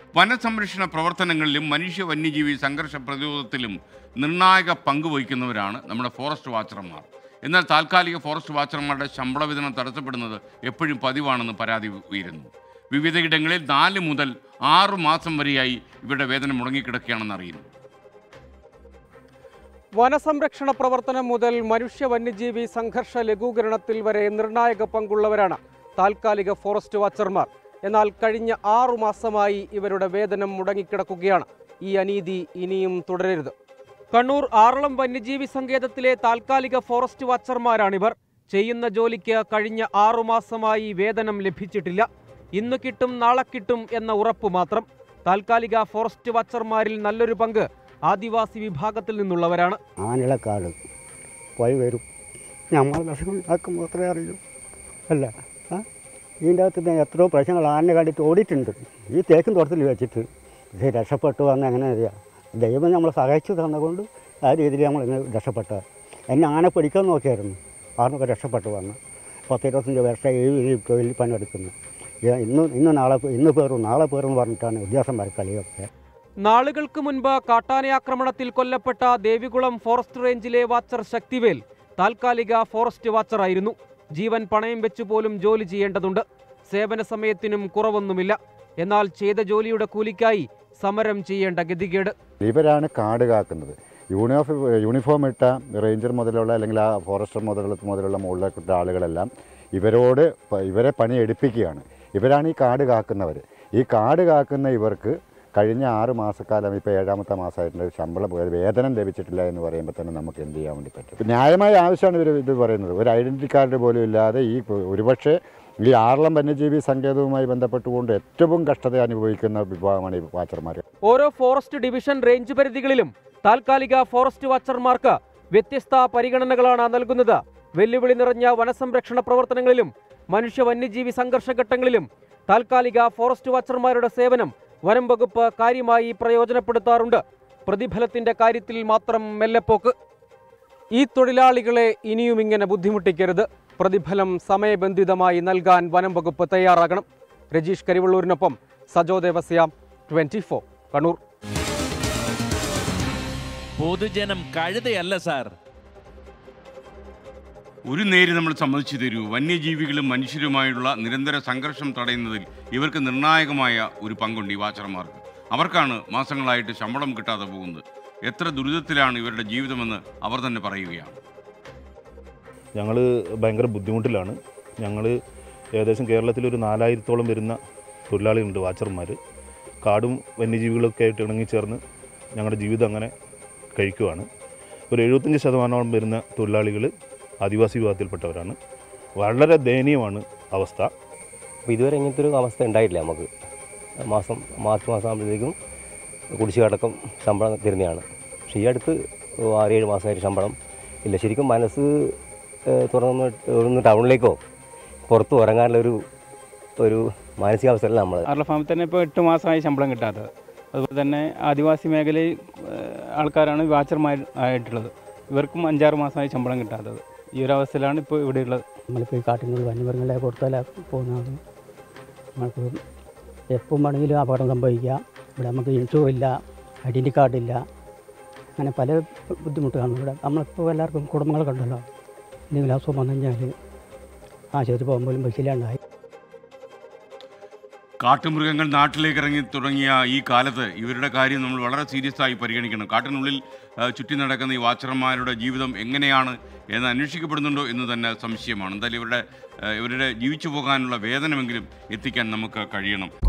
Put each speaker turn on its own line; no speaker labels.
വനസംരക്ഷണ പ്രവർത്തനങ്ങളിലും മനുഷ്യ വന്യജീവി സംഘർഷ പ്രതിരോധത്തിലും നിർണായക പങ്ക് വഹിക്കുന്നവരാണ് നമ്മുടെ ഫോറസ്റ്റ് വാച്ചർമാർ എന്നാൽ താൽക്കാലിക ഫോറസ്റ്റ് വാച്ചർമാരുടെ ശമ്പള വിതരണം തടസ്സപ്പെടുന്നത് എപ്പോഴും പതിവാണെന്ന് പരാതി ഉയരുന്നു വിവിധയിടങ്ങളിൽ നാല് മുതൽ ആറു മാസം വരെയായി ഇവരുടെ വേതനം മുടങ്ങിക്കിടക്കുകയാണെന്ന് അറിയുന്നു
വനസംരക്ഷണ പ്രവർത്തനം മുതൽ മനുഷ്യ വന്യജീവി സംഘർഷ ലഘൂകരണത്തിൽ വരെ നിർണായക പങ്കുള്ളവരാണ് താൽക്കാലിക ഫോറസ്റ്റ് വാച്ചർമാർ എന്നാൽ കഴിഞ്ഞ ആറു മാസമായി ഇവരുടെ വേതനം മുടങ്ങിക്കിടക്കുകയാണ് ഈ അനീതി ഇനിയും തുടരരുത് കണ്ണൂർ ആറളം വന്യജീവി സങ്കേതത്തിലെ താൽക്കാലിക ഫോറസ്റ്റ് വാച്ചർമാരാണിവർ ചെയ്യുന്ന ജോലിക്ക് കഴിഞ്ഞ ആറു മാസമായി വേതനം ലഭിച്ചിട്ടില്ല ഇന്ന് കിട്ടും നാളെ കിട്ടും എന്ന ഉറപ്പ് മാത്രം താൽക്കാലിക ഫോറസ്റ്റ് വാച്ചർമാരിൽ നല്ലൊരു പങ്ക് ആദിവാസി വിഭാഗത്തിൽ നിന്നുള്ളവരാണ്
ആനിളക്കാട് പോയി വരും നമ്മൾ വിഷം ഉണ്ടാക്കും മാത്രമേ അറിയൂ അല്ല ആ ഇതിൻ്റെ അകത്ത് ഞാൻ എത്രയോ പ്രശ്നങ്ങൾ ആനെ കണ്ടിട്ട് ഓടിയിട്ടുണ്ട് ഈ തേക്കും തോട്ടത്തിൽ വെച്ചിട്ട് പക്ഷേ രക്ഷപ്പെട്ടു വന്ന് എങ്ങനെ അറിയാം ദൈവം നമ്മളെ സഹായിച്ചു തന്നുകൊണ്ട് ആ രീതിയിൽ നമ്മൾ ഇങ്ങനെ രക്ഷപ്പെട്ട എന്നെ ആന പിടിക്കാൻ നോക്കിയായിരുന്നു ആർന്നൊക്കെ രക്ഷപ്പെട്ടു വന്ന് പത്ത് ഇരുപത്തഞ്ച് വർഷം ഈ ഈ തൊഴിൽ പണിയെടുക്കുന്നു ഇത് ഇന്ന് ഇന്ന് നാളെ ഇന്ന് പേറും നാളെ പേറും പറഞ്ഞിട്ടാണ് ഉദ്യോഗസ്ഥന്മാർ കളിയൊക്കെ
നാളുകൾക്ക് മുൻപ് കാട്ടാനയാക്രമണത്തിൽ കൊല്ലപ്പെട്ട ദേവികുളം ഫോറസ്റ്റ് റേഞ്ചിലെ വാച്ചർ ശക്തിവേൽ താൽക്കാലിക ഫോറസ്റ്റ് വാച്ചറായിരുന്നു ജീവൻ പണയം വെച്ചു പോലും ജോലി ചെയ്യേണ്ടതുണ്ട് സേവന സമയത്തിനും കുറവൊന്നുമില്ല എന്നാൽ ചെയ്ത ജോലിയുടെ കൂലിക്കായി സമരം ചെയ്യേണ്ട ഗതികേട്
ഇവരാണ് കാട് കാക്കുന്നത് യൂണിഫോം യൂണിഫോം ഇട്ട റേഞ്ചർ മുതലുള്ള അല്ലെങ്കിൽ ആ ഫോറസ്റ്റർ മുതലുള്ള മുതലുള്ള മുകളിലേക്കിട്ട ആളുകളെല്ലാം ഇവരോട് പ- ഇവരെ പണി എടുപ്പിക്കുകയാണ് ഇവരാണ് ഈ കാട് കാക്കുന്നവർ ഈ കാട് കാക്കുന്ന ഇവർക്ക് കഴിഞ്ഞ ആറ് മാസക്കാലം ഇപ്പോൾ ഏഴാമത്തെ മാസമായിട്ടുണ്ട് ശമ്പളം പോയത് വേതനം ലഭിച്ചിട്ടില്ല എന്ന് പറയുമ്പോൾ തന്നെ നമുക്ക് എന്ത് ചെയ്യാൻ വേണ്ടി പറ്റും ന്യായമായ ആവശ്യമാണ് ഇവർ ഇത് പറയുന്നത് ഒരു ഐഡൻറ്റി കാർഡ് പോലും ഇല്ലാതെ ഈ ഒരുപക്ഷെ ഈ ആറളം വന്യജീവി സങ്കേതവുമായി ബന്ധപ്പെട്ടുകൊണ്ട് ഏറ്റവും കഷ്ടത അനുഭവിക്കുന്ന വിഭാഗമാണ് ഈ വാച്ചർമാർ
ഓരോ ഫോറസ്റ്റ് ഡിവിഷൻ റേഞ്ച് പരിധികളിലും താൽക്കാലിക ഫോറസ്റ്റ് വാച്ചർമാർക്ക് വ്യത്യസ്ത പരിഗണനകളാണ് നൽകുന്നത് വെല്ലുവിളി നിറഞ്ഞ വനസംരക്ഷണ പ്രവർത്തനങ്ങളിലും മനുഷ്യ വന്യജീവി സംഘർഷഘട്ടങ്ങളിലും താൽക്കാലിക ഫോറസ്റ്റ് വാച്ചർമാരുടെ സേവനം വനം വകുപ്പ് കാര്യമായി പ്രയോജനപ്പെടുത്താറുണ്ട് പ്രതിഫലത്തിന്റെ കാര്യത്തിൽ മാത്രം മെല്ലെപ്പോക്ക് ഈ തൊഴിലാളികളെ ഇനിയും ഇങ്ങനെ ബുദ്ധിമുട്ടിക്കരുത് പ്രതിഫലം സമയബന്ധിതമായി നൽകാൻ വനം വകുപ്പ് തയ്യാറാകണം രജീഷ് കരിവള്ളൂരിനൊപ്പം സജോ ദേവസ്യാം ട്വന്റി ഫോർ കണ്ണൂർ
പൊതുജനം കഴുതയല്ല സാർ
ഒരു നേര് നമ്മൾ സമ്മതിച്ചു തരൂ വന്യജീവികളും മനുഷ്യരുമായുള്ള നിരന്തര സംഘർഷം തടയുന്നതിൽ ഇവർക്ക് നിർണായകമായ ഒരു പങ്കുണ്ട് ഈ വാച്ചർമാർക്ക് അവർക്കാണ് മാസങ്ങളായിട്ട് ശമ്പളം കിട്ടാതെ പോകുന്നത് എത്ര ദുരിതത്തിലാണ് ഇവരുടെ ജീവിതമെന്ന് അവർ തന്നെ പറയുകയാണ്
ഞങ്ങൾ ഭയങ്കര ബുദ്ധിമുട്ടിലാണ് ഞങ്ങൾ ഏകദേശം കേരളത്തിൽ ഒരു നാലായിരത്തോളം വരുന്ന തൊഴിലാളികളുണ്ട് വാച്ചർമാർ കാടും വന്യജീവികളൊക്കെ ആയിട്ട് ഇണങ്ങിച്ചേർന്ന് ഞങ്ങളുടെ ജീവിതം അങ്ങനെ കഴിക്കുവാണ് ഒരു എഴുപത്തഞ്ച് ശതമാനോളം വരുന്ന തൊഴിലാളികൾ ആദിവാസി വിഭാഗത്തിൽപ്പെട്ടവരാണ് വളരെ ദയനീയമാണ് അവസ്ഥ
അപ്പോൾ ഇതുവരെ ഇങ്ങനത്തെ ഒരു അവസ്ഥ ഉണ്ടായിട്ടില്ല നമുക്ക് മാസം മാർച്ച് മാസം ആകുമ്പോഴത്തേക്കും കുടിശ്ശിക അടക്കം ശമ്പളം തരുന്നതാണ് പക്ഷേ ഈ അടുത്ത് ആറേഴ് മാസമായിട്ട് ശമ്പളം ഇല്ല ശരിക്കും മനസ്സ് ഏഹ്, തുറന്ന് ഒന്ന് ടൗണിലേക്കോ പുറത്ത് ഉറങ്ങാനുള്ള ഒരു ഒരു മാനസികാവസ്ഥയിലാണ് നമ്മൾ
ആർല ഫാമിൽ തന്നെ ഇപ്പോൾ എട്ട് മാസമായി ശമ്പളം കിട്ടാത്തത് അതുപോലെ തന്നെ ആദിവാസി മേഖലയിൽ ഏഹ്, ആൾക്കാരാണ് വാച്ചർമാർ ആയിട്ടുള്ളത് ഇവർക്കും അഞ്ചാറ് മാസമായി ശമ്പളം കിട്ടാത്തത് ഈ ഒരു അവസ്ഥയിലാണ് ഇപ്പോൾ ഇവിടെയുള്ളത്
നമ്മളിപ്പോൾ ഈ കാട്ടിനുള്ളിൽ വന്യമൃഗങ്ങളെ കൊടുത്താൽ പോകുന്നതാണ് നമുക്ക് എപ്പം വേണമെങ്കിലും അപകടം സംഭവിക്കാം ഇവിടെ നമുക്ക് ഇൻഷുർ ഇല്ല ഐഡൻറ്റി കാർഡില്ല അങ്ങനെ പല ബുദ്ധിമുട്ടുകളാണ് ഇവിടെ നമ്മളിപ്പോൾ എല്ലാവർക്കും കുടുംബങ്ങളൊക്കെ ഉണ്ടല്ലോ എന്തെങ്കിലും അസുഖം വന്നു കഴിഞ്ഞാൽ ആശുപത്രി പോകുമ്പോഴും പൈസയില്ലാണ്ടായി
കാട്ടുമൃഗങ്ങൾ നാട്ടിലേക്ക് ഇറങ്ങി തുടങ്ങിയ ഈ കാലത്ത് ഇവരുടെ കാര്യം നമ്മൾ വളരെ സീരിയസ് ആയി പരിഗണിക്കണം കാട്ടിനുള്ളിൽ ആ, ചുറ്റി നടക്കുന്ന ഈ വാച്ചർമാരുടെ ജീവിതം എങ്ങനെയാണ് എന്ന് അന്വേഷിക്കപ്പെടുന്നുണ്ടോ എന്ന് തന്നെ സംശയമാണ് എന്തായാലും ഇവരുടെ ആ, ഇവരുടെ ജീവിച്ചു പോകാനുള്ള വേതനമെങ്കിലും എത്തിക്കാൻ നമുക്ക് കഴിയണം